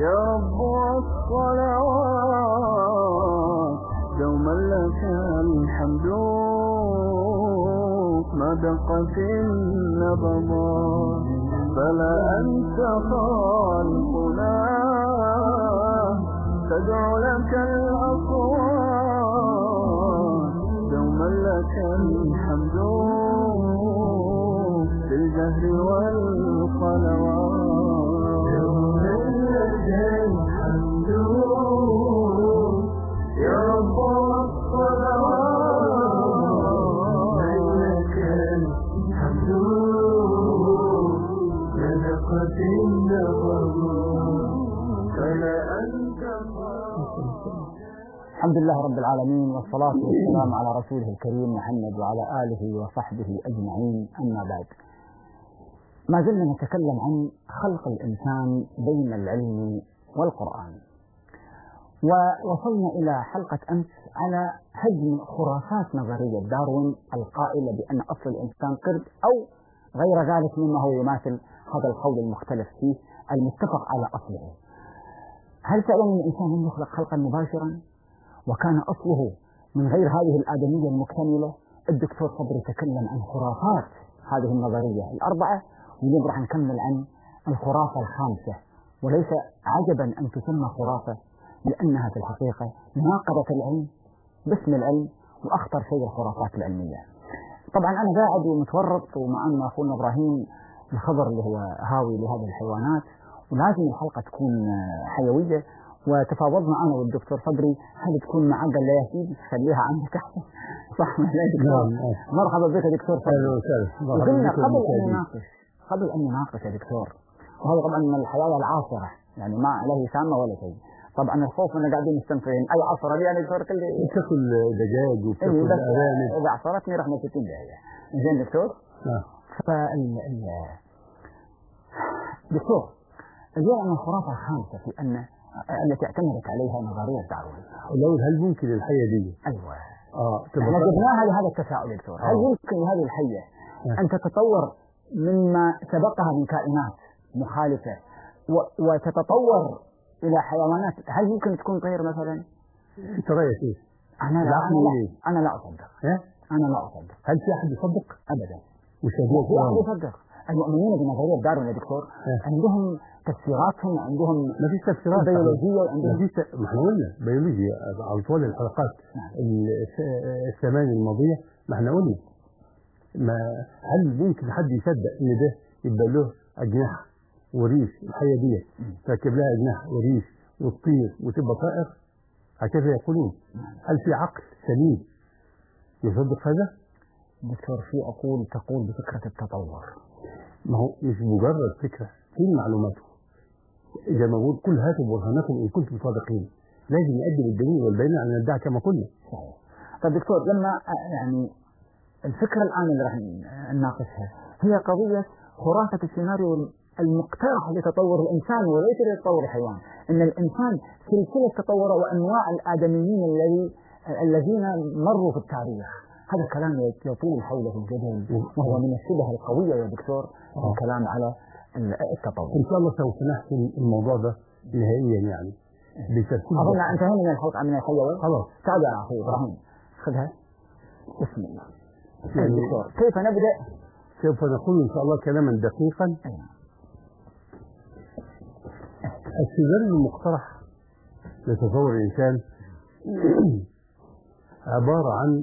يا رب والصلوات دوما لك الحمد ما دقت النبضات فلا أنت خالقنا تدعو لك الأصوات دوما لك الحمد في الجهر والخلوات دوما لك الحمد يا رب والصلوات لك الحمد لنقت النبض فلا أنت الحمد لله رب العالمين والصلاة والسلام على رسوله الكريم محمد وعلى آله وصحبه أجمعين أما بعد ما زلنا نتكلم عن خلق الإنسان بين العلم والقرآن ووصلنا إلى حلقة أمس على هدم خرافات نظرية داروين القائلة بأن أصل الإنسان قرد أو غير ذلك مما هو يماثل هذا القول المختلف فيه المتفق على أصله هل فعلا الإنسان لم يخلق خلقا مباشرا وكان أصله من غير هذه الآدمية المكتملة الدكتور صبري تكلم عن خرافات هذه النظرية الأربعة واليوم راح نكمل عن الخرافة الخامسة وليس عجبا أن تسمى خرافة لأنها في الحقيقة مناقضة العلم باسم العلم وأخطر شيء الخرافات العلمية طبعا أنا قاعد ومتورط ومعنا أخونا إبراهيم الخبر اللي هو هاوي لهذه الحيوانات ولازم الحلقة تكون حيوية وتفاوضنا أنا والدكتور صبري هل تكون معقل لا يا سيدي خليها عندك أحسن صح ولا يا دكتور نعم. مرحبا بك يا دكتور صبري اهلا وسهلا مرحبا وقلنا بكم قبل أن المشاهدين. نناقش قبل أن نناقش يا دكتور وهذا طبعا من الحياة العاصرة يعني ما عليه سامة ولا شيء طبعا الخوف من قاعدين مستنفرين أي عصرة دي يعني دكتور كل بتاكل دجاج إيه وبتاكل بس ارانب إذا عصرتني راح نسيت داهية زين دكتور نعم. فال ال... دكتور اليوم من الخرافة الخامسة في أن التي اعتمدت عليها نظرية داروين لو هل ممكن الحية دي أيوه اه احنا تبقى جبناها لهذا التساؤل يا دكتور هل آه. يمكن لهذه الحية آه. أن تتطور مما سبقها من كائنات مخالفة و- وتتطور إلى حيوانات هل يمكن تكون طير مثلا؟ انت رايك ايه؟ أنا لا لا، أنا لا, إيه؟ أنا لا أصدق ها؟ أنا لا أصدق هل في احد يصدق؟ أبدا مشاهدين هو الكرام أحد يصدق المؤمنين بنظرية داروين يا دكتور آه. عندهم تفسيراتهم عندهم ما فيش تفسيرات بيولوجية ما وعندهم فيش ت- ما احنا قلنا بيولوجيا على طول الحلقات الس- الثمانية الماضية ما احنا قلنا ما هل ممكن حد يصدق ان ده يبقى له اجنحه وريش الحيه دي تركب لها اجنحه وريش وتطير وتبقى طائر هكذا يقولون هل في عقل سليم يصدق هذا؟ دكتور في أقول تقول بفكرة التطور ما هو مش مجرد فكره فين معلوماته؟ زي ما بقول كل هاتوا برهانكم ان كنتم صادقين لازم نقدم الدليل والبينه على ندعي كما قلنا صحيح طيب دكتور لما آه، يعني الفكرة الآن اللي راح نناقشها هي قضية خرافة السيناريو المقترح لتطور الإنسان وليس لتطور الحيوان إن الإنسان سلسلة تطور وأنواع الآدميين الذي الذين مروا في التاريخ هذا كلام يطول حوله الجدل وهو من الشبه القوية يا دكتور آه. الكلام على التطور ان شاء الله سوف نحسن الموضوع ده نهائيا يعني بترتيب أظن انتهينا من الحلقة من الحيوان خلاص تعال يا أخي إبراهيم خذها بسم الله يعني دكتور كيف نبدأ سوف نقول ان شاء الله كلاما دقيقا أيوة. السيناريو المقترح لتصور الانسان عباره عن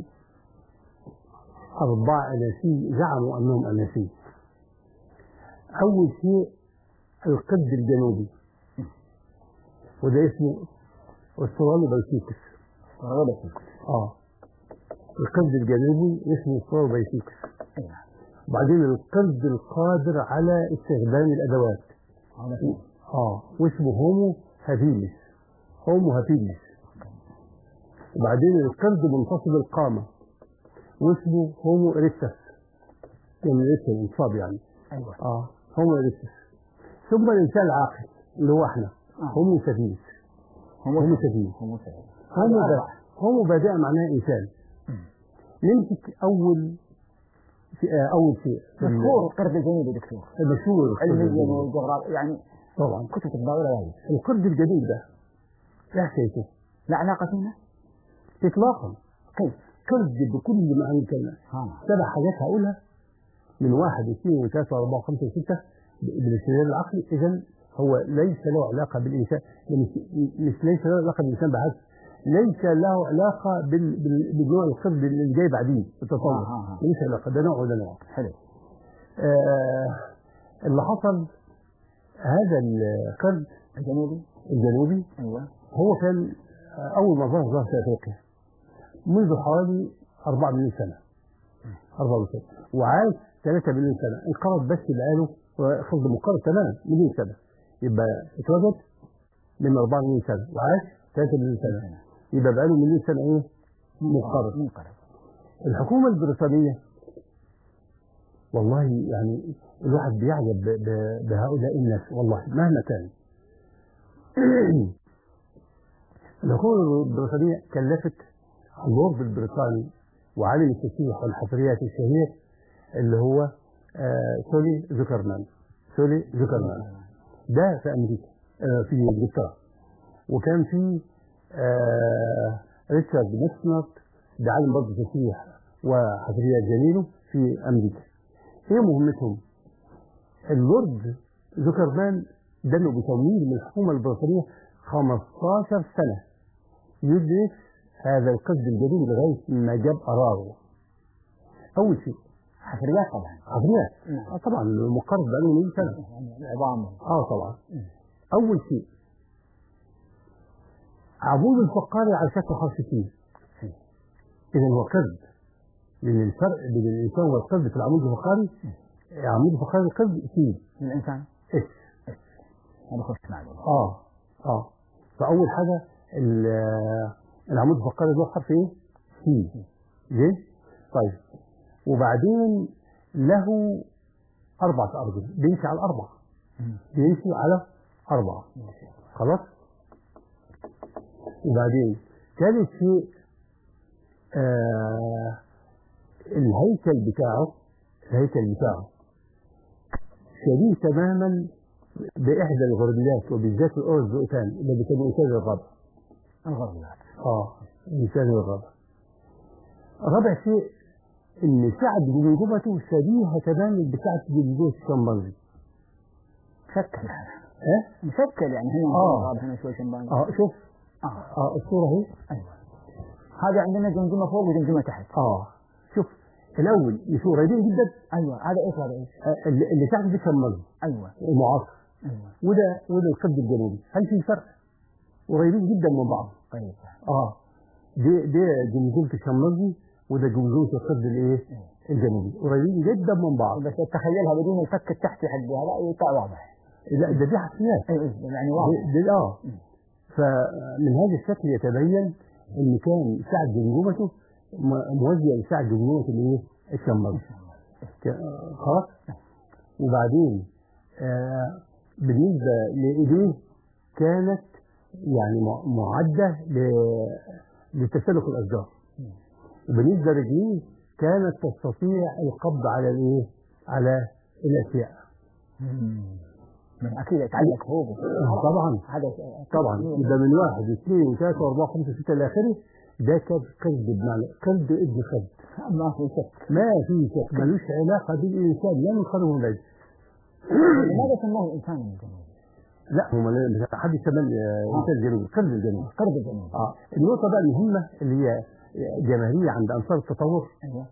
اربع اناسيل زعموا انهم اناسيل اول شيء القد الجنوبي وده اسمه استرالوبيثيكس اه القرد الجنوبي اسمه استرالوبيثيكس أيوة. وبعدين القرد القادر على استخدام الادوات هذا فيه. اه واسمه هومو هابيلس هومو هابيلس وبعدين القرد منتصب القامة واسمه هومو اريكتس يعني اريكتس انصاب يعني أيوة اه هومو اريكتس ثم الانسان العاقل اللي هو احنا آه. هومو سفيس هو هومو سهل. سفيس هو سهل. هومو هذا بادئ أربعة. هومو بادئ معناه انسان نمسك اول في آه اول شيء مشهور القرد الجنوبي دكتور المشهور علميا والجغرافيا يعني طبعا كتب الدولة وايد القرد الجديد ده ايه حكايته؟ لا علاقة فينا اطلاقا كيف؟ قرد بكل معنى الكلمه ها سبع حاجات هقولها من واحد واثنين وثلاثة وأربعة وخمسة وستة بالاستدلال العقلي إذا هو ليس له علاقة بالإنسان مش, مش ليس له علاقة بالإنسان بحث ليس له علاقة بال... بال... بالنوع القرد اللي جاي بعدين التطور آه، آه، آه. ملوش علاقة ده نوع وده نوع حلو آه اللي حصل هذا القرد الجنوبي الجنوبي ايوه هو كان آه، أول ما ظهر ظهر في أفريقيا منذ حوالي 4 مليون سنة 4 مليون سنة وعاش 3 مليون سنة انقرض بس بقاله خفض منقرض تمام مليون سنة يبقى اتوجد من 4 مليون سنة وعاش 3 مليون سنة يبقى بقاله مليون سنة ايه منقرض منقرض الحكومة البريطانية والله يعني الواحد بيعجب ب- ب- بهؤلاء الناس والله مهما كان الحكومة البريطانية كلفت اللورد البريطاني وعالم التسيح والحفريات الشهير اللي هو آه سولي زوكرمان سولي زوكرمان ده في أمريكا آه في إنجلترا وكان في آه ريتشارد ميكسنر ده عالم برضه تسيح وحفريات جميله في أمريكا ايه مهمتهم؟ اللورد زوكرمان ده انه بتمويل من الحكومه البريطانيه 15 سنه يدرس هذا القصد الجديد لغايه ما جاب قراره. اول شيء حفريات طبعا حفريات نعم. آه طبعا المقرض بقاله 100 سنه يعني العظام اه طبعا اول شيء عمود الفقاري على شكل حرف سين اذا هو قرد لان الفرق بين الانسان والقرد في العمود الفقاري عمود الفقاري القرد سين الانسان اس ما بخش معلومة اه اه فاول حاجه ال- العمود الفقري له حرف ايه؟ سي زين؟ طيب وبعدين له اربعه ارجل بيمشي على الاربعه بيمشي على اربعه خلاص؟ وبعدين ثالث شيء آه الهيكل بتاعه الهيكل بتاعه شبيه تماما بإحدى الغربلات وبالذات الأورزوتان اللي كانوا إنتاج الربع الغربيات اه إنتاج الربع رابع شيء إن سعة جمجمته شبيهة تماما بسعة جمجمة الشمبانزي مشكل هذا اه مشكل يعني هنا آه. آه. هنا شوي شمبانزي اه شوف اه اه الصورة اهي ايوه هذا عندنا جمجمة فوق وجمجمة تحت اه شوف الأول مش قريبين جدا ايوه هذا ايش هذا ايش؟ آه، اللي اللي سعة دي الشمبانزي ايوه المعاصر ايوه وده وده القطب الجنوبي هل في فرق؟ قريبين جدا من بعض طيب اه دي دي جمجمة الشمبانزي وده جمجمة القطب الايه؟ الجنوبي قريبين جدا من بعض بس تخيلها بدون الفك التحتي حق هذا يطلع واضح لا ده دي حساسيات ايوه أيوة، يعني واضح دي دي- اه فمن هذا الشكل يتبين ان كان سعة جمجمته م- موازية لسعة جمجمة الايه؟ الشمبانزي ك- آه، خلاص وبعدين آه بالنسبة لإيديه كانت يعني مع- معدة ل- لتسلق الأشجار وبالنسبة لرجليه كانت تستطيع القبض على الإيه؟ على الأشياء من اكيد يتعلق فوقه طبعا هذا طبعا يبقى من واحد واثنين وثلاثة وأربعة وخمسة وستة إلى آخره ده كان قرد بمعنى قرد ابن قرد ما في شك ما في شك ملوش علاقة بالإنسان لا من قرد ولا من لماذا سموه الانسان الجنوبي؟ لا هم مش حد يسمى الإنسان الجنوبي القرد الجنوبي قرب الجنوبي اه النقطة بقى المهمة اللي هي جماهيرية عند أنصار التطور ايوه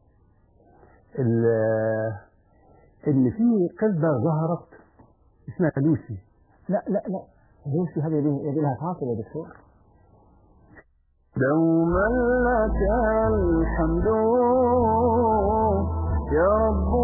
ال- إن في قردة ظهرت اسمها لوسي لا لا لا ليش هذه يبي يبي لها فاصل يا دكتور دوما لك الحمد يا رب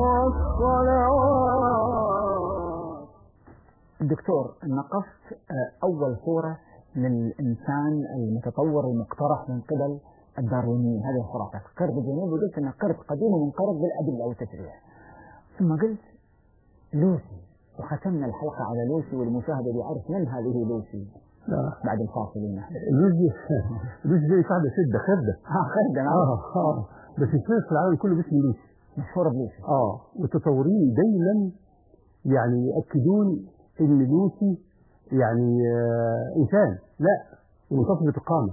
والصلوات الدكتور نقصت آه، أول صورة للإنسان المتطور المقترح من قبل الداروينيين هذه الخرافات قرد جنوبي قلت أنه قرد قديم ومنقرض بالأدلة والتشريع ثم قلت لوسي وختمنا الحلقة على لوسي والمشاهد يعرف من هذه لوسي لا بعد الفاصلين لوسي لوسي زي صاحبة شدة خردة ها خرد أنا اه اه بس الناس في العالم كله باسم لوسي مشهورة بلوسي اه والتطورين دايما يعني يؤكدون ان لوسي يعني آه، انسان لا منتصف القامه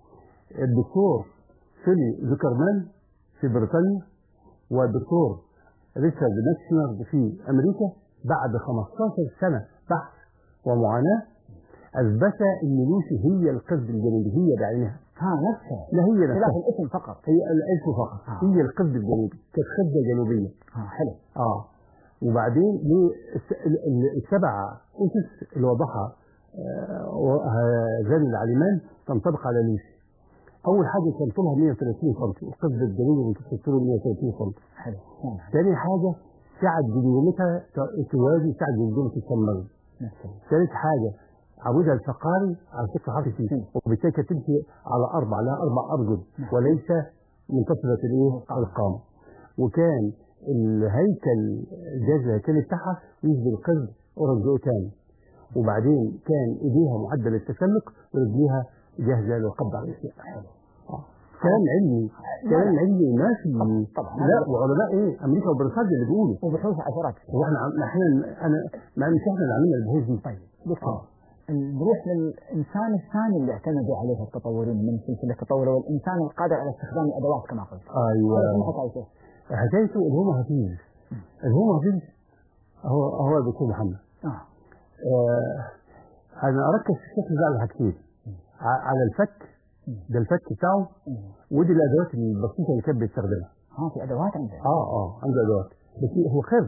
الدكتور فيلي زوكرمان في بريطانيا والدكتور ريتشارد ناكسنر في امريكا بعد 15 سنه بحث ومعاناه اثبت ان لوسي هي القرد الجنوبي هي بعينها ها نفسها لا هي خلاف نفسها الاسم فقط هي الاسم فقط آه. هي القرد الجنوبي كانت خده جنوبيه ها حلو اه وبعدين ليه الس- ال- ال- السبع اسس اللي وضعها آه، و- هذان العالمان تنطبق على لوسي اول حاجه كان طولها 130 سم القطب الجنوبي منتصف طوله 130 سم حلو نعم. ثاني حاجه سعه جمجمتها ت- توازي سعه جمجمه السمر نفسها ثالث حاجه عمودها الفقاري على شكل حرف سي وبالتالي كانت تمشي على اربع لها اربع ارجل وليس منتصفه الايه القامه وكان الهيكل الجهاز الهيكلي بتاعها يشبه القرد اورنجوتان وبعدين كان ايديها معدل للتسلق ورجليها جاهزه للقبض على الاشياء آه. كلام علمي كلام علمي ماشي طبعاً. لا وعلماء ايه امريكا وبريطانيا اللي بيقولوا وبحوث عشرات هو احنا عم- احنا انا ما مش احنا اللي عاملين البحوث دي طيب دكتور آه. نروح للانسان الثاني اللي اعتمدوا عليه التطورين من سلسله التطور والانسان القادر على استخدام الادوات كما قلت ايوه هذا شنو حكايته؟ حكايته الهومو هافيز الهومو هافيز هو هو الدكتور محمد اه آه انا اركز في الشكل ده على حاجتين ع- على الفك ده الفك بتاعه ودي الادوات البسيطه اللي كان بيستخدمها ها في ادوات عنده اه اه عنده ادوات بس هو قرد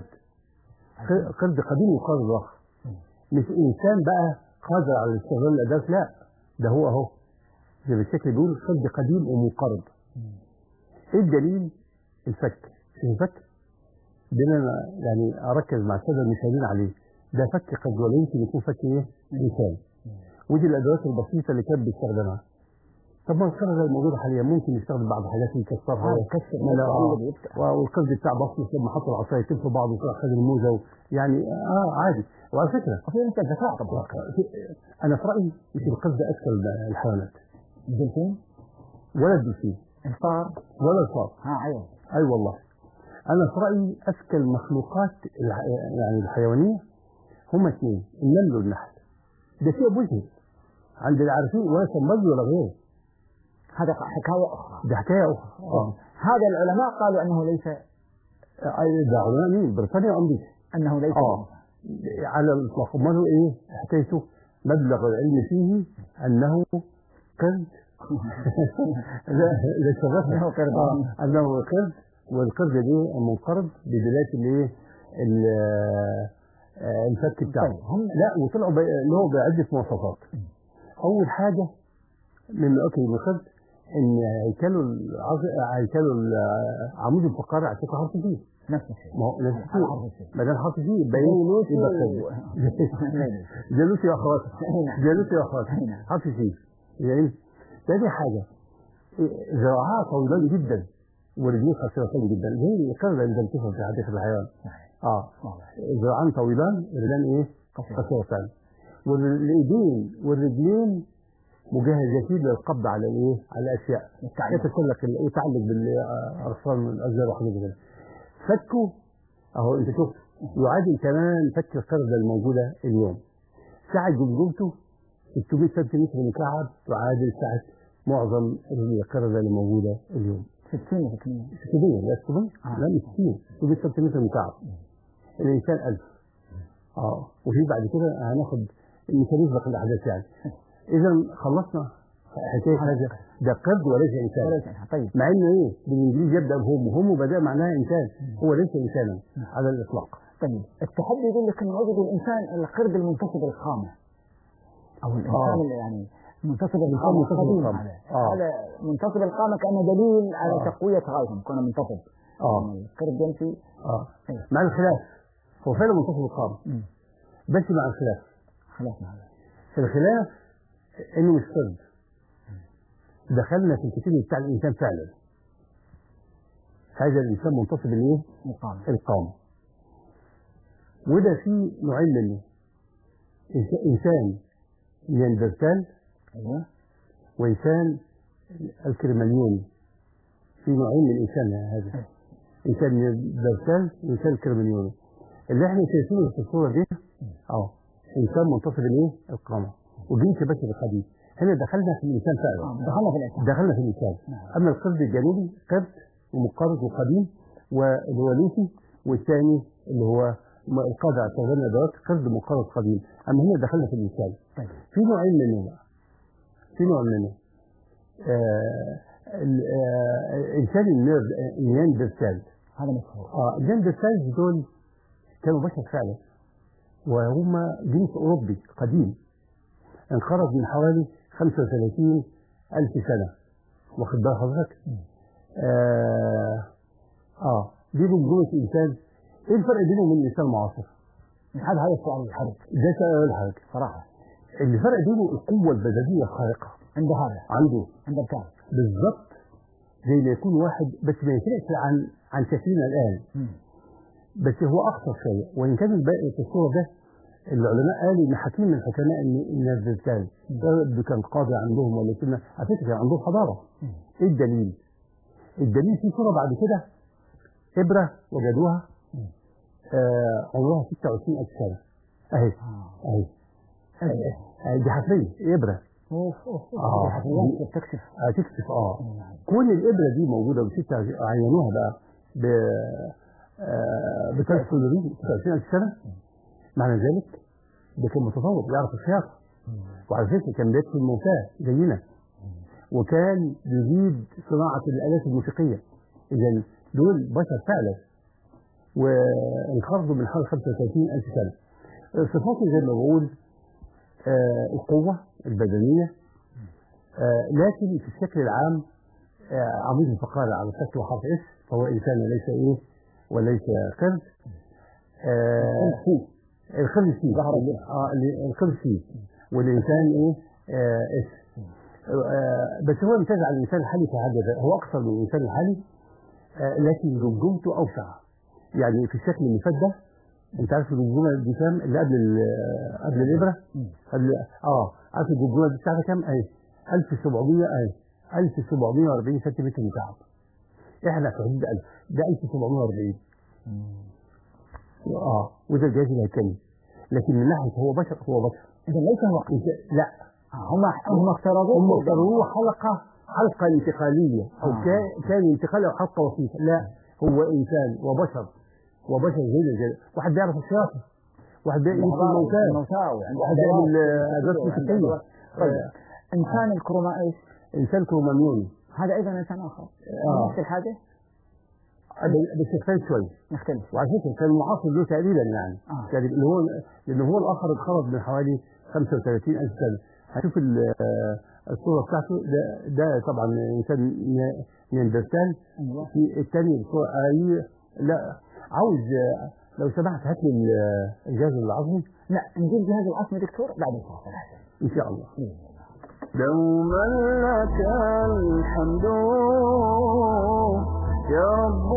ق- قرد قديم وقرد ضخم مش انسان بقى قادر على استخدام الادوات لا ده هو اهو زي ما الشكل بيقول قرد قديم ومنقرض ايه الدليل الفك شوف الفك ده اللي انا يعني اركز مع الساده المشاهدين عليه ده فك قد ولا يمكن يكون فك ايه انسان ودي الادوات البسيطه اللي كان بيستخدمها طب ما القرد الموجوده حاليا ممكن يستخدم بعض الحاجات اللي يكسرها آه، يكسر ما لا يقلب، آه. يفتح. و- والقرد بتاع بطنس لما حط العصايه يلف بعض وطلع خد الموزه و... يعني اه عادي وعلى فكره وفي مثل الذكاء طبعا انا في رايي مش القرد اذكى الحيوانات الدلفين ولا الدلفين الفار ولا الفار ها ايوه اي والله انا في رايي اذكى المخلوقات الح... يعني الحيوانيه هما اثنين النمل والنحل ده شيء مذهل عند العارفين ولا سمبل ولا غيره هذا حكايه اخرى ده حكايه اخرى اه هذا العلماء قالوا انه ليس آه، ده علماء مين بريطانيا وامريكا انه ليس اه على الاطلاق امال هو ايه حكايته مبلغ العلم فيه انه قرد لا لا شرفنا أنه قرد. آه، انه قرد والقرد ده منقرض بدلاله الايه ال- آه، الفك بتاعه طيب، هم- لا وطلعوا بي- اللي هو بعده مواصفات اول حاجه من اوكي من القرد ان هيكله العظ- هيكله العمود الفقري على شكل حرف فيه نفس الشيء ما هو نفس على حرف الشيء الشيء. ما دام حرف فيه يبقى زي ايه لوسي يبقى و- قرد جالوسي واخواتها نعم. جالوسي واخواتها نعم. حرف فيه يعني تاني حاجه إيه، ذراعها طويلة جدا ورجليه قصيرتين جدا زي القرد اللي بنشوفها في حديقه الحيوان اه واضح. ذراعان طويلان رجلان ايه قصير. قصيرتان والايدين والرجلين مجهزتين للقبض على الايه على الاشياء التعليق. يتسلق ال- يتعلق بالاغصان الاشجار وحاجات كده فكه اهو انت شوف يعادل كمان فك القرده الموجوده اليوم سعه جمجمته 600 سنتيمتر مكعب تعادل سعه معظم القرده اللي موجوده اليوم 60 60 600 لا 600 آه. لا مش 60 600 سنتيمتر مكعب الانسان 1000 اه وفي بعد كده هناخد الميكانيزم في الاحداث يعني اذا خلصنا حكايه هذا ده قرد وليس انسان طيب مع انه ايه بالانجليزي يبدا بهم هم بدا معناها انسان هو ليس انسانا على الاطلاق طيب التحدي يقول لك انه وجد الانسان القرد المنتصب الخامه او الانسان آه. اللي يعني منتصب القامه منتصب قديم القامة. هذا آه. هذا منتصب القامه كانه دليل على آه. تقويه غايهم كونه منتصب اه يعني القرد يمشي اه إيه. مع الخلاف هو فعلا منتصف القامه مم. بس مع الخلاف خلاص هذا الخلاف انه مش قرد دخلنا في الكتاب بتاع الانسان فعلا هذا الانسان منتصب الايه؟ مقام القامه وده فيه نوعين منه إنس- انسان نياندرتال ايوه وانسان الكرماليوني في نوعين من الانسان هذا انسان نياندرتال وانسان كرماليوني اللي احنا شايفينه في الصوره دي اه انسان منتصف الايه القامه وجنس بشري قديم هنا دخلنا في الانسان فعلا آه، دخلنا في الإنسان دخلنا في الانسان نعم. اما القرد الجنوبي قرد ومقرض وقديم واللي هو لوسي والثاني اللي هو م- القاضي على استخدام الادوات قرد مقرض قديم اما هنا دخلنا في الانسان طيب في نوعين منه بقى في نوع منه آه ال- آه الانسان النير- النياندرتال هذا مشهور اه النياندرتالز دول كانوا بشر فعلا وهم جنس اوروبي قديم انقرض من حوالي 35 ألف سنة واخد بال حضرتك؟ آه, اه دي جمهورية إنسان إيه الفرق بينهم وبين الإنسان المعاصر؟ هذا هذا السؤال الحرج ده سؤال حضرتك صراحة اللي فرق بينه القوة البدنية الخارقة عند هذا عنده عند الكلام بالظبط زي ما يكون واحد بس ما يفرقش عن عن شكلنا الآن بس هو أخطر شوية وإن كان الباقي في الصورة ده العلماء قالوا إن حكيم من الحكماء إن إن الرجال ده كان قاضي عندهم ولا كنا على فكرة كان عندهم حضارة إيه الدليل؟ الدليل في صورة بعد كده إبرة وجدوها آه عمرها 26000 سنة أهي أهي آه، دي حفرية إبرة اوف اوف آه. اوف الحفريات تكشف هتكشف اه كون الابره دي موجوده وستة عينوها بقى ب ب 23000 سنه معنى ذلك ده كان متطور يعرف الخياطه وعلى فكره كان بيدخل الموتى زينا وكان يجيد صناعه الالات الموسيقيه اذا دول بشر فعلا وانقرضوا من حوالي 35000 سنه صفاته زي ما بقول آه القوه البدنيه آه لكن في الشكل العام آه عمود الفقارة على شكل حرف اس فهو انسان وليس ايه وليس قرد آه القرد سي ظهر اه القرد سي والانسان ايه آه اس آه بس هو امتاز على الانسان الحالي في حد ذاته. هو اقصر من الانسان الحالي آه لكن جمجمته اوسع يعني في الشكل اللي فات ده انت عارف الجمجمه دي كام اللي قبل ال- قبل الابره قبل اه عارف الجمجمه دي بتاعتها كام اهي 1700 اهي 1740 سنتيمتر مكعب احنا في حدود 1000 ده 1740 اه وده الجهاز الهيكلي لكن من ناحيه هو بشر هو بشر اذا ليس هو إنت- لا هم هم افترضوه هم اختاروه حلقه حلقه انتقاليه او آه. كان كان انتقال او حلقه وسيطه لا هو انسان وبشر وبشر زي زي واحد بيعرف الخياطه واحد بيعرف الموتى الموتى وعنده واحد أدوات بيعمل ادوات وعنده موسيقيه أدوات. طيب انسان الكروما ايش؟ انسان كرومانيوني هذا ايضا انسان اخر آه. نفس الحاجه بس يختلف شويه نختلف وعلى فكره كان المعاصر له تقريبا يعني آه. يعني اللي هو لان هو الاخر انقرض من حوالي 35000 سنه هشوف ال- آه، الصوره بتاعته ده ده طبعا انسان ني- نياندرتال ايوه في الثاني الصوره اي لا عاوز آه، لو سمحت هات لي ال- الجهاز العظمي لا نجيب جهاز العصم دكتور بعد الفاصل ان شاء الله دوما لك الحمد يا رب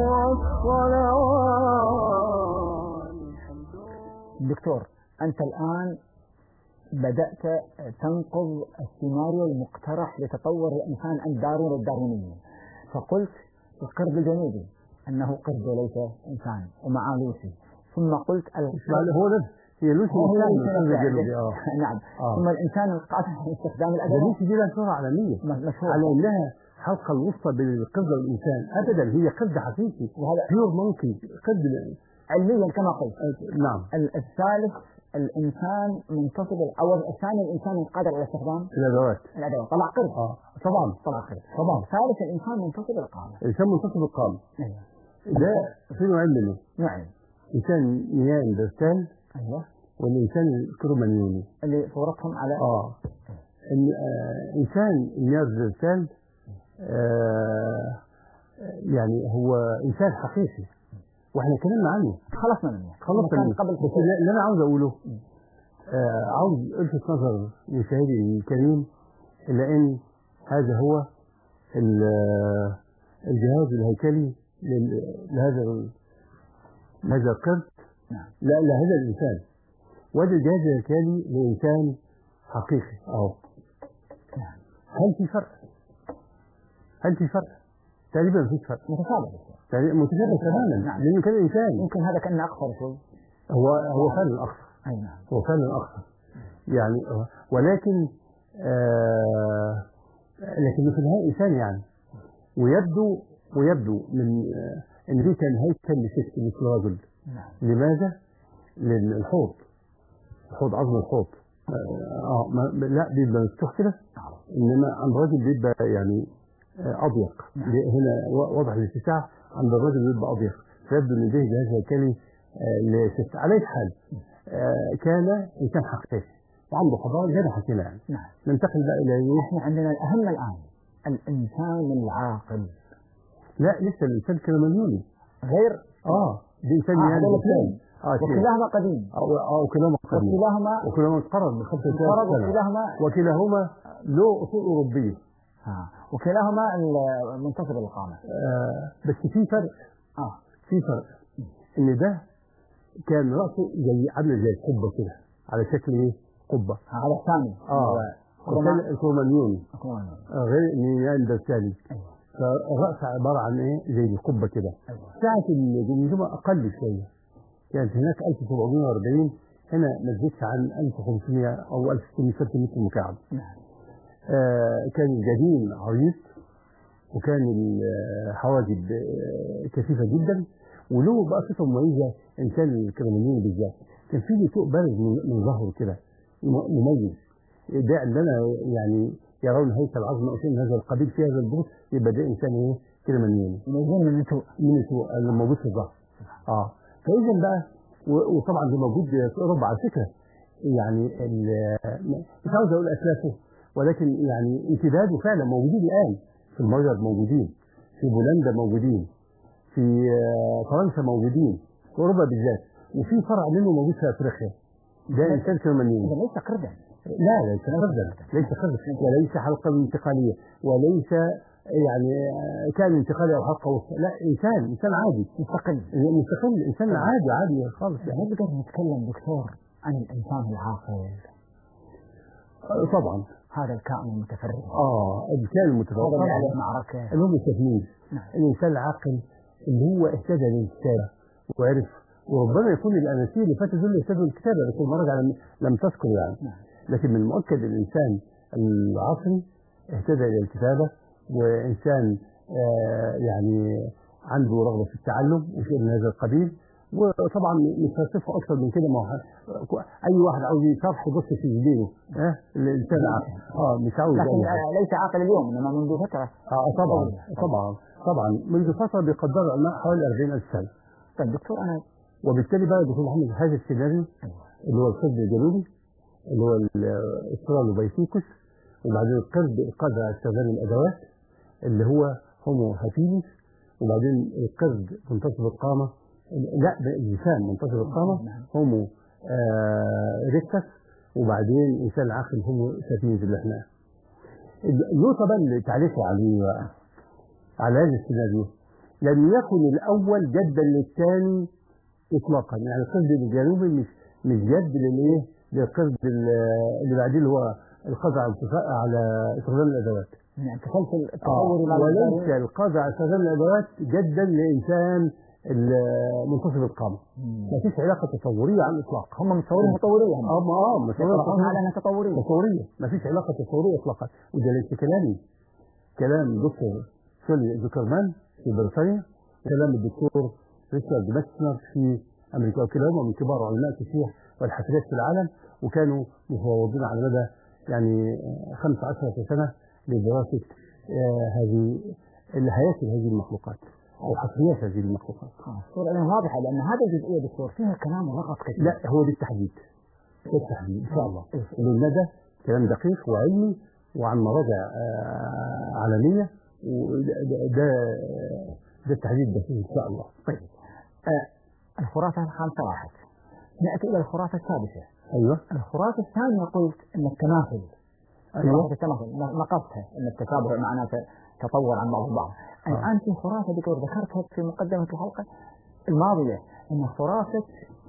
والصلوات دكتور انت الان بدات تنقض السيناريو المقترح لتطور الانسان عند داروين والداروينيين فقلت القرد الجنوبي انه قرد وليس انسان ومعاه لوسي ثم قلت اسمع هو ده هي لوسي هو مثال لوسي من مثال. الجنوبي اه نعم آه. ثم الانسان القادر باستخدام ده الادوات لوسي دي لها صوره عالميه م- مشهور على انها حلقه الوسطى بين القرد والانسان ابدا هي قرد حقيقي وهذا بيور مونكي قرد علميا كما قلت نعم ال- الثالث الانسان منتصب او الثاني الانسان القادر على استخدام الادوات الادوات طلع قرد اه طبعا طلع قرد طبعا الثالث الانسان منتصب القامه الانسان منتصف القامه ايوه ده في نوعين منه نعم انسان نياندرتال ايوه والانسان الكرومانيوني اللي صورتهم على اه إن آه انسان نياندرتال آه يعني هو انسان حقيقي واحنا اتكلمنا عنه خلصنا منه خلصنا كان منه. قبل بس اللي اللي انا عاوز اقوله آه عاوز الفت نظر مشاهدي الكريم الى ان هذا هو ال- الجهاز الهيكلي لل- لهذا ال- هذا القرد نعم. لا لهذا الانسان وهذا الجهاز الهيكلي لانسان حقيقي اهو نعم. هل في فرق؟ هل في فرق؟ تقريبا مفيش فرق متشابه تقريبا متشابه تماما نعم. لانه كان انسان يمكن هذا كان اقصر شوي هو هو فعلا اقصر اي نعم هو فعلا اقصر يعني آه، ولكن آه لكنه في النهاية إنسان يعني ويبدو ويبدو من آه إن دي كان هيكل لست مثل رجل نعم لماذا؟ لأن الحوض الحوض عظم الحوض اه آه، ما لا بيبقى مفتوح كده نعم انما عند الراجل بيبقى يعني آه، اضيق نعم. هنا و- وضع الاتساع عند الراجل بيبقى اضيق فيبدو ان ده جهاز هيكلي آه، لست على أي حال آه، كان انسان حقيقي وعنده حضاره زي ما حكينا يعني نعم ننتقل بقى الى ايه؟ احنا عندنا الأهم الآن الإنسان العاقل لا لسه الانسان كرمانيوني غير اه دي انسان آه، يعني هذول انسان اثنين. اه اثنين. وكلاهما قديم او او كلاهما قديم وكلاهما وكلاهما اتقرب ب 35 انفرد سنه وكلاهما وكلاهما له اصول اوروبيه آه. وكلاهما منتصف القامة آه بس في فرق اه في فرق ان ده كان راسه زي عامل زي القبه كده على شكل ايه؟ قبه هذا الثاني اه كروما- وكان الكرومانيوني كروما- آه، غير نياندرتالي ايوه فالراس عباره عن ايه؟ زي القبه كده ايوه ساعه الجمجمه اقل شويه كانت هناك 1740 هنا ما تزيدش عن 1500 او 1600 سنتيمتر مكعب نعم آه، كان الجبين عريض وكان الحواجب آه، كثيفه جدا وله بقى صفه مميزه انسان الكرمانيين بالذات كان في سوق بارز من من ظهره كده م- مميز ده عندنا يعني يرون هيكل عظمه او شيء من هذا القبيل في هذا البروس يبقى ده انسان ايه كرمانيين يميزون من انتو من سوق اللي موجود في الظهر اه فاذا بقى و- وطبعا ده موجود في اوروبا على فكره يعني ال- مش عاوز اقول اسلافه ولكن يعني امتداده فعلا موجودين الان في المجر موجودين في بولندا موجودين في آه، فرنسا موجودين في اوروبا بالذات وفي فرع منه موجود في افريقيا ده انسان كرمانيين هذا ليس قردا لا ليس خردا ليس خردا وليس حلقة انتقالية وليس يعني آه، كان انتقالي او حلقة وسطى لا انسان انسان عادي مستقل مستقل انسان عادي عادي خالص يعني نقدر نتكلم دكتور عن الانسان العاقل آه، طبعا هذا الكائن المتفرد اه الانسان هذا المتفوق اللي عليه طبعا معركة اللي هم التفنيد نعم الانسان العاقل اللي هو اهتدى للكتابة وعرف وربما يكون الاناسيل اللي فاتوا دول اهتدوا للكتابة لكن المرة لم لم تذكر يعني نعم لكن من المؤكد الإنسان العصري اهتدى إلى الكتابة وإنسان آه، يعني عنده رغبة في التعلم وشيء من هذا القبيل وطبعا مش هصفه أكثر من كده ما هو أي واحد عاوز يصفح يبص في جبينه ها الإنسان عاقل اه مش عاوز لكن أي حاجة. آه، ليس عاقل اليوم انما منذ فترة اه طبعا طبعا طبعا منذ فترة بيقدر العلماء حوالي 40000 سنة طيب دكتور انا وبالتالي بقى دكتور محمد هذا السيناريو ايوه اللي هو القطب الجنوبي اللي هو السترالوبيثيكوس وبعدين القرد القادر على استخدام الادوات اللي هو هومو هابيليس وبعدين القرد منتصف القامه لا ده الانسان منتصف القامه نعم. هومو آه ريكتس وبعدين انسان العقل هومو سابينز اللي احنا النقطه بقى اللي تعليقي عليه بقى على هذا السيناريو لم يكن الاول جدا للثاني اطلاقا يعني القرد الجنوبي مش مش جد للايه للقرد ال- اللي بعدين اللي هو القدر على الاتفاق- على استخدام الادوات يعني تسلسل آه، التطور الى وليس القدر على استخدام الادوات جدا لانسان ال- منتصف القامه مم. ما فيش علاقه تطوريه على الاطلاق هم متصورين تطورية هم اه ما اه يطلقون متصورية على انها تطورية تصورية ما فيش علاقة تصورية إطلاقا وده ليس كلامي كلام دكتور سولي زوكرمان في بريطانيا وكلام الدكتور ريتشارد ماكسنر في أمريكا وكلاهما من كبار علماء التشريح والحفريات في العالم وكانوا مفوضين على مدى يعني آه، 15 سنة لدراسة آه، هذه هياكل هذه المخلوقات أو حفريات هذه المخلوقات خلاص الصورة الآن واضحة لأن هذه الجزئية دكتور فيها كلام ولغط كثير لا هو دي التحديد ده التحديد إن شاء الله إيه. لأن ده كلام دقيق وعلمي وعن مراجع آه، عالمية وده ده- ده ده التحديد الدقيق إن شاء الله طيب آه الخرافة الخامسة راحت نأتي إلى الخرافة السادسة أيوه الخرافة الثانية قلت أن التماثل أيوه خرافة التماثل ن- نقصتها أن التشابه معناه ت- تطور عن بعض البعض الآن في خرافة دكتور ذكرتها في مقدمة الحلقة الماضية أن خرافة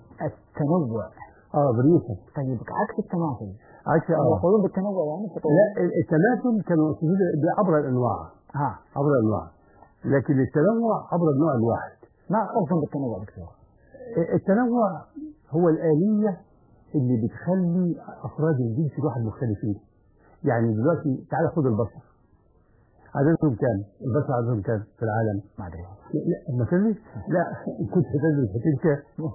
التنوع اه بريوسن طيب عكس التماثل عكس هم اه يقولون بالتنوع يعني التطور لا ال- التماثل كانوا يقصدون ده عبر الأنواع ها عبر الأنواع لكن التنوع عبر النوع الواحد ما قصدهم بالتنوع دكتور التنوع هو الآلية اللي بتخلي افراد الجنس الواحد مختلفين يعني دلوقتي تعالى خد البشر عددهم كام؟ البشر عددهم كام في العالم؟ ما ادري لا ما تدري؟ لا كنت تدري هتنسى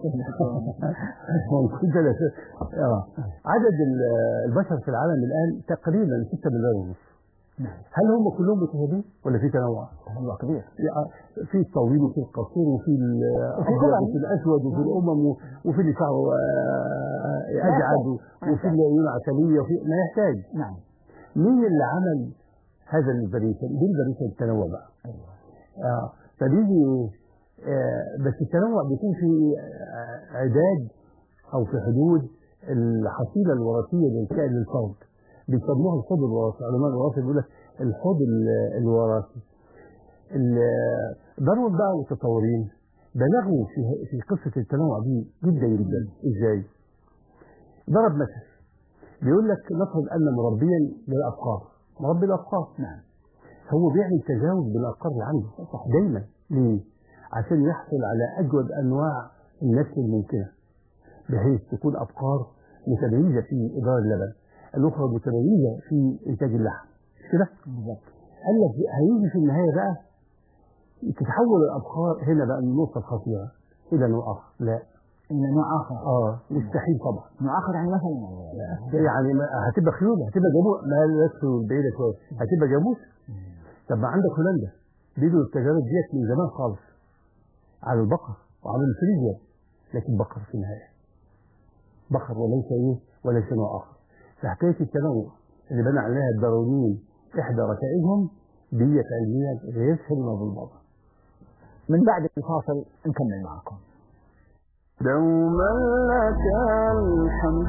كنت لا اه عدد ال- البشر في العالم الان تقريبا 6 مليار ونص نعم هل هم كلهم متشابهين ولا في تنوع؟ تنوع كبير يعني في الطويل وفي القصير وفي الابيض طبعاً. وفي الاسود وفي الامم و- وفي اللي شعره آه، اجعد و- وفي اللي عيونه عسليه وفي ما يحتاج نعم مين اللي عمل هذا البريشن؟ دي البريشن التنوع بقى ايوه اه فبيجي آه بس التنوع بيكون في آه عداد او في حدود الحصيله الوراثيه للكائن للفرد بيسموها الحوض الوراثي علماء الوراثه بيقول لك الحوض ال- الوراثي ال- داروين بقى والتطورين بلغوا في في قصه التنوع دي جدا جدا ازاي؟ ضرب مثل بيقول لك نفرض ان مربيا للابقار مربي الابقار نعم هو بيعمل تجاوز بالافكار اللي عنده دايما ليه؟ عشان يحصل على اجود انواع النسل الممكنه بحيث تكون افكار متميزه في اداره اللبن الاخرى متميزه في انتاج اللحم مش كده؟ بالضبط قال لك هيجي في النهايه بقى تتحول الابقار هنا بقى من النقطه الخطيره الى نوع اخر لا إن نوع آخر اه مستحيل طبعا نوع آخر يعني مثلا يعني ما- هتبقى خيول هتبقى جاموس ما لا خيول بعيده شويه هتبقى جاموس طب ما عندك هولندا بيدوا التجارب ديت من زمان خالص على البقر وعلى الفريزيا لكن بقر في النهايه بقر وليس ايه وليس نوع اخر فحكايه التنوع اللي بنى عليها الداروينيين احدى ركائزهم ديت علميا غير سلمه بالبابا من بعد الفاصل نكمل معكم دوما لك الحمد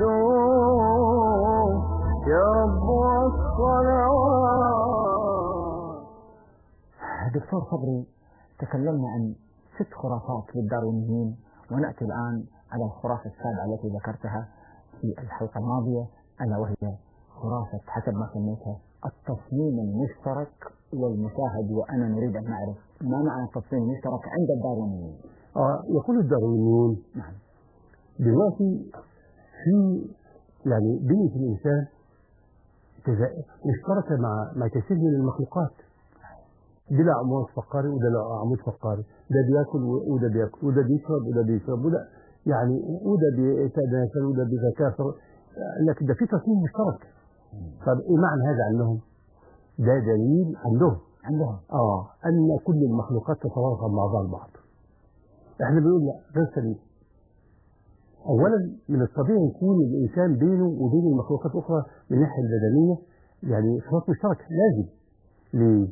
يا رب والصلوات دكتور صبري تكلمنا عن ست خرافات للداروينيين ونأتي الآن على الخرافة السابعة التي ذكرتها في الحلقة الماضية ألا وهي خرافة حسب ما سميتها التصميم المشترك والمشاهد وأنا نريد أن نعرف ما معنى التصميم المشترك عند الداروينيين اه يقول الداروينيون نعم دلوقتي في يعني بنية الإنسان تزا- مشتركة مع مع كثير من المخلوقات دي له عمود فقاري وده له عمود فقاري ده بياكل و- وده بياكل وده بيشرب وده بيشرب وده يعني وده بيتناسل وده بيتكاثر لكن ده في تصميم مشترك طب ايه معنى هذا عندهم؟ ده دليل عندهم عندهم اه ان كل المخلوقات تتوافق مع بعضها البعض احنا بنقول لا غير سليم اولا من الطبيعي يكون الانسان بينه وبين المخلوقات الاخرى من الناحيه البدنيه يعني صفات مشتركه لازم ليه؟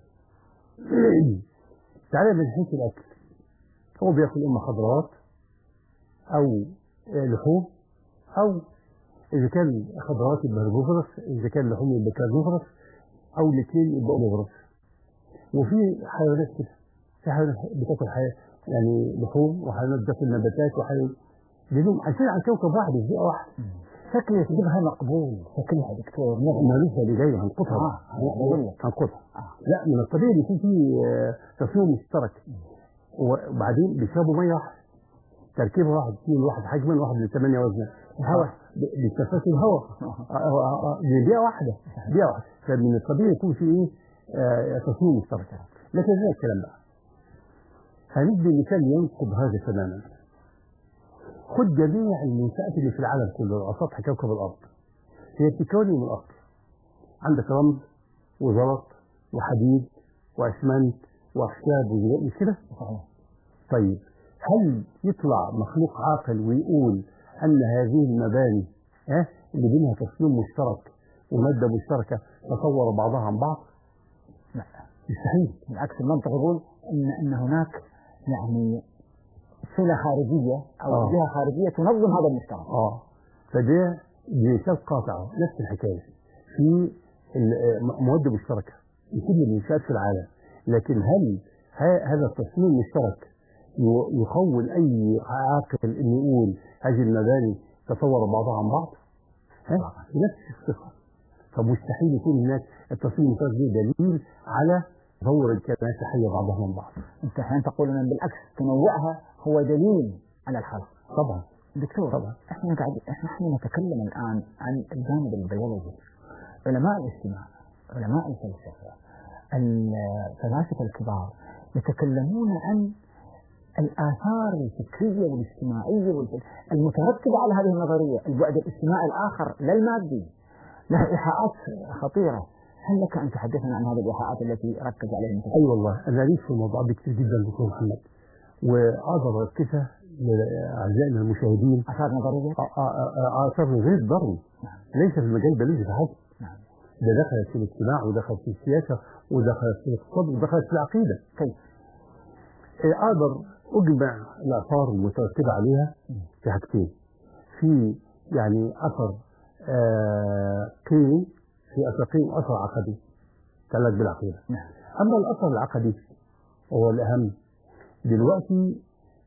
تعالى من حيث الاكل هو بياكل اما خضروات او آه، لحوم او اذا كان خضروات يبقى هربوفرس اذا كان لحوم يبقى كارنيفرس او الاثنين يبقى اوميفرس وفي حيوانات كده في حيوانات بتاكل حي... يعني لحوم وحيوانات بتاكل نباتات وحيوانات بدون عشان على كوكب واحد مش بيئه واحده شكل يجيبها مقبول شكلها دكتور ما لسه اللي جاي هنقطها آه، بقول لك. هنقطها آه. لا من الطبيعي ان يكون في آه، تصميم مشترك وبعدين بيشربوا ميه واحده تركيبه واحد اثنين واحد حجما واحد لثمانيه وزنا الهواء. بيتنفسوا الهواء آه، آه، آه، دي بيئه واحده بيئه واحده فمن الطبيعي يكون في ايه آه، تصميم مشترك لكن زي الكلام بقى هندي مثال ينقض هذا تماما خد جميع المنشآت اللي في العالم كله على سطح كوكب الأرض هي بتتكون من الأرض عندك رمل وزلط وحديد وأسمنت وأخشاب وزجاج مش كده؟ صحيح طيب هل يطلع مخلوق عاقل ويقول أن هذه المباني ها اللي بينها تصميم مشترك ومادة مشتركة تصور بعضها عن بعض؟ لا مستحيل بالعكس المنطق يقول ان ان هناك يعني صله خارجيه او آه. جهه خارجيه تنظم هذا المشترك اه فده بمثال قاطع نفس الحكايه في ال- آه، مواد مشتركه في كل المنشآت في العالم لكن هل ه- هذا التصميم المشترك ي- يخول اي عاقل ان يقول هذه المباني تصور بعضها عن بعض؟ ها؟ بنفس الصفه فمستحيل يكون هناك التصميم المشترك ده دليل على تطور الكائنات الحيه بعضها من بعض انت احيانا تقول ان بالعكس تنوعها هو دليل على الخلق طبعا دكتور طبعا. احنا قاعد احنا احنا نتكلم الان عن الجانب البيولوجي علماء الاجتماع علماء الفلسفه الفلاسفه الكبار يتكلمون عن الآثار الفكرية والاجتماعية والف- المترتبة على هذه النظرية البعد الاجتماعي الآخر لا المادي له إيحاءات خطيرة هل لك أن تحدثنا عن هذه الإيحاءات التي ركز عليها المتكلم؟ اي والله انا ليش في الموضوع ده كتير جدا دكتور محمد واقدر اركزها لاعزائنا المشاهدين آثار نظرية؟ آ- آ- آ- اثر غير ضروري نعم ليس في المجال البيولوجي فحسب نعم ده دخل في الاجتماع ودخل في السياسه ودخل في الاقتصاد ودخل في العقيده كيف؟ إيه، اقدر اجمع الاثار المترتبه عليها في حاجتين في يعني اثر آه قيمي في اثر قيمي واثر عقدي يتعلق بالعقيده نعم اما الاثر العقدي وهو الاهم دلوقتي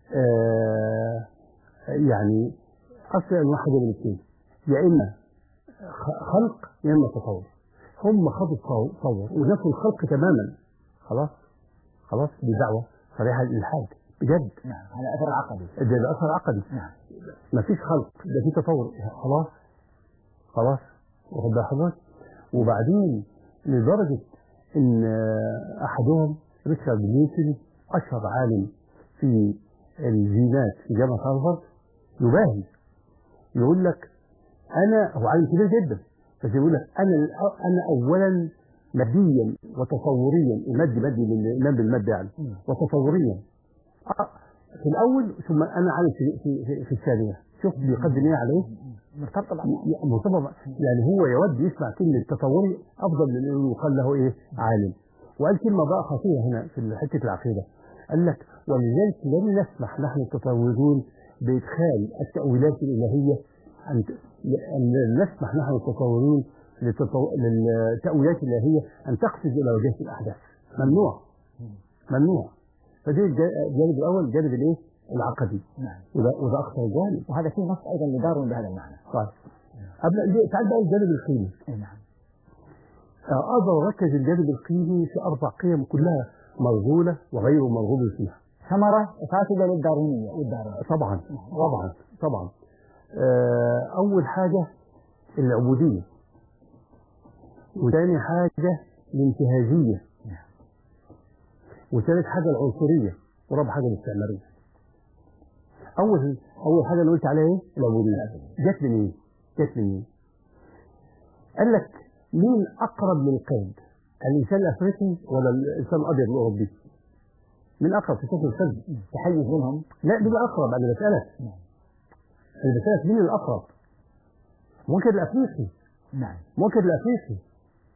آه يعني اصل انواع حاجه من الاثنين يا اما خ- خلق يا اما تطور هم خدوا التطور ونفوا الخلق تماما خلاص خلاص دي دعوه صريحه للالحاد بجد نعم هذا أثر عقدي ده ده اثر عقدي نعم مفيش خلق ده في تطور خلاص خلاص واخد بال حضرتك وبعدين لدرجه ان آه، احدهم ريتشارد نيوتن اشهر عالم في الجينات في جامعه هارفارد يباهي يقول لك انا هو عالم كبير جدا بس يقول لك انا الأ- انا اولا ماديا وتصوريا المادي مادي للايمان بالماده يعني مم. وتصوريا آه، في الاول ثم انا عالم في في, في, في الثانيه شوف بيقدم ايه عليه مرتبط طبعا مرتبط يعني هو يود يسمع كلمه تطوري افضل من انه يقال له ايه عالم وقال كلمه بقى خطيره هنا في حته العقيده قال لك ولذلك لن نسمح نحن التطورون بادخال التاويلات الالهيه ان أن نسمح نحن التطورون للتطو- للتاويلات الالهيه ان تقفز الى وجهه الاحداث ممنوع ممنوع فدي الج- الجانب الاول الجانب الايه العقدي نعم وده وده اخطر جانب وهذا في نص أيضا لداروين بهذا المعنى طيب قبل تعال بقى الجانب القيمي أي نعم آه، اقدر اركز الجانب القيمي في اربع قيم كلها مرغوله وغير مرغوب فيها ثمرة فاسدة للداروينية والداروين طبعا طبعا طبعا آه، اول حاجه العبوديه وثاني حاجه الانتهازيه وثالث حاجه العنصريه ورابع حاجه الاستعماريه اول اول حاجه اللي قلت عليها ايه العبوديه جت منين جت منين قال لك مين اقرب للقيد الانسان الافريقي ولا الانسان الابيض الاوروبي مين اقرب في شكل القلب تحيز منهم لا مين الاقرب انا بسالك انا بسالك مين الاقرب ممكن الافريقي نعم ممكن الافريقي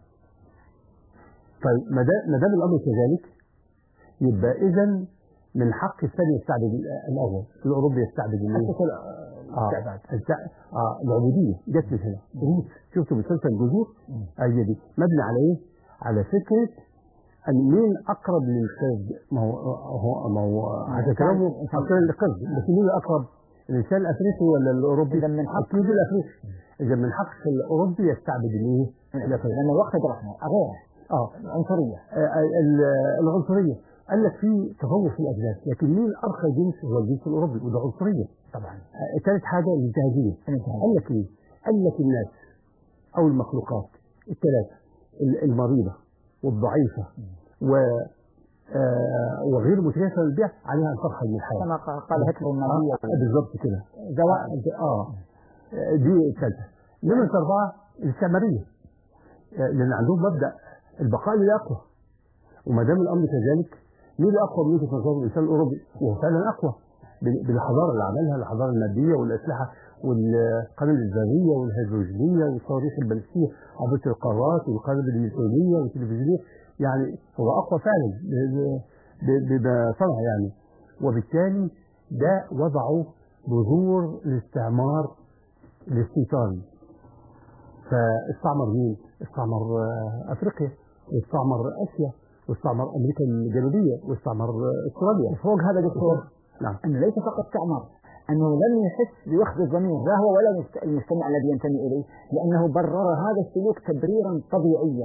طيب ما دا- ما دام الامر كذلك يبقى اذا من حق الثاني يستعبد ال- الاول الاوروبي يستعبد الايه؟ حتى كل اه استعباد التع- اه العبوديه جت من هنا روت شفتوا مسلسل الجذور؟ هي دي مبني على ايه؟ على فكره ان مين اقرب للقرد؟ ما هو هو ما هو عشان كلامه اصلا للقرد لكن مين الاقرب؟ الانسان الافريقي ولا الاوروبي؟ إذا من حق- اكيد الافريقي اذا من حق الاوروبي يستعبد الايه؟ الافريقي لأن الوقت رحمة غيره اه عنصرية آه، ال- العنصريه قال لك في تطور في الاجناس لكن مين ارقى جنس هو الجنس الاوروبي وده عنصريه طبعا آه، ثالث حاجه الانتهازيه قال لك ايه؟ قال لك الناس او المخلوقات الثلاثه ال- المريضه والضعيفه و آه، وغير متيسره للبيع عليها ان ترحل من الحياه كما قال- قال هتلر النازية آه، بالظبط كده زوائد اه دي الثالثه نمرة أربعة الاستعمارية آه، لأن عندهم مبدأ البقاء للأقوى وما دام الأمر كذلك مين الأقوى من وجهة نظر الإنسان الأوروبي وهو فعلا أقوى بال- بالحضارة اللي عملها الحضارة المادية والأسلحة والقنابل الذرية والهيدروجينية والصواريخ البالستية عبر القارات والقنابل النيوترونية والتلفزيونية يعني هو أقوى فعلا ب- ب- ب- بصنع يعني وبالتالي ده وضعه بذور الاستعمار الاستيطاني فاستعمر مين؟ استعمر آه، افريقيا واستعمر اسيا واستعمر امريكا الجنوبيه واستعمر آه، استراليا فوق هذا دكتور نعم أنه ليس فقط استعمار أنه لم يحس بوخز الضمير لا هو ولا المست- المجتمع الذي ينتمي إليه لأنه برر هذا السلوك تبريرا طبيعيا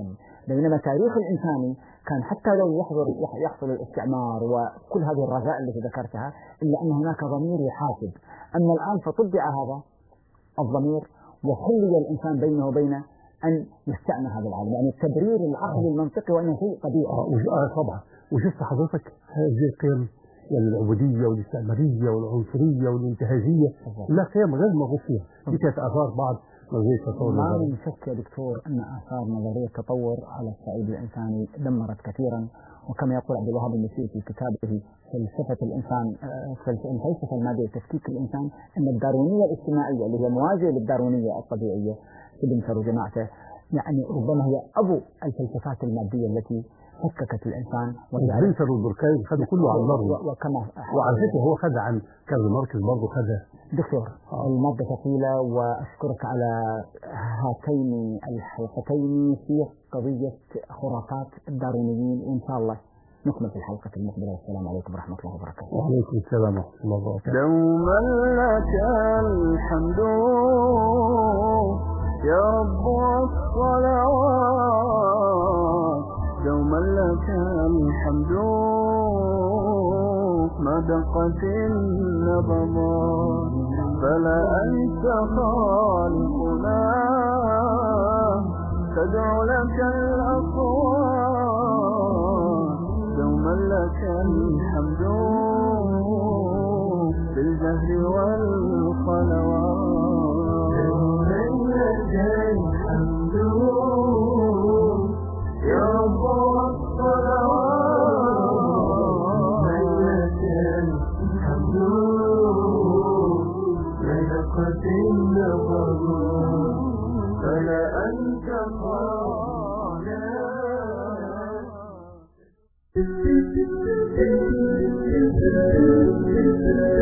بينما تاريخ الإنساني كان حتى لو يحضر يحصل الاستعمار وكل هذه الرذائل التي ذكرتها إلا أن هناك ضمير يحاسب أما الآن فطبع هذا الضمير وخلي الإنسان بينه وبين أن يستعمر هذا العالم يعني التبرير العقلي المنطقي وأنه شيء طبيعي آه وش- آه طبعا وشفت حضرتك هذه القيم يعني العبودية والاستعمارية والعنصرية والانتهازية لا قيم غير مرغوب فيها دي كانت آثار بعض نظرية التطور ما النظري. من شك يا دكتور أن آثار نظرية التطور على الصعيد الإنساني دمرت كثيرا وكما يقول عبد الوهاب المسيري في كتابه فلسفة الإنسان آه، فلس- الفلسفة المادية تفكيك الإنسان أن الداروينية الاجتماعية اللي هي موازية للداروينية الطبيعية سبنسر وجماعته يعني ربما هي أبو الفلسفات المادية التي فككت الإنسان وجعلت سبنسر والدوركايم خدوا كله على النار و- وكما وعلى فكرة هو خد عن كارل ماركس برضه خدها دكتور المادة ثقيلة وأشكرك على هاتين الحلقتين في قضية خرافات الداروينيين وإن شاء الله نكمل في الحلقة المقبلة والسلام عليكم ورحمة الله وبركاته وعليكم السلام ورحمة الله وبركاته دوما لك الحمد يا رب والصلوات دوما لك الحمد ما دقت النبضات فلا أنت خالقنا تدعو لك الأصوات دوما لك الحمد بالجهر والخلوات دوما لك الحمد يا رب والصلوات لك الحمد لدقت النبضات فلا أنت خالق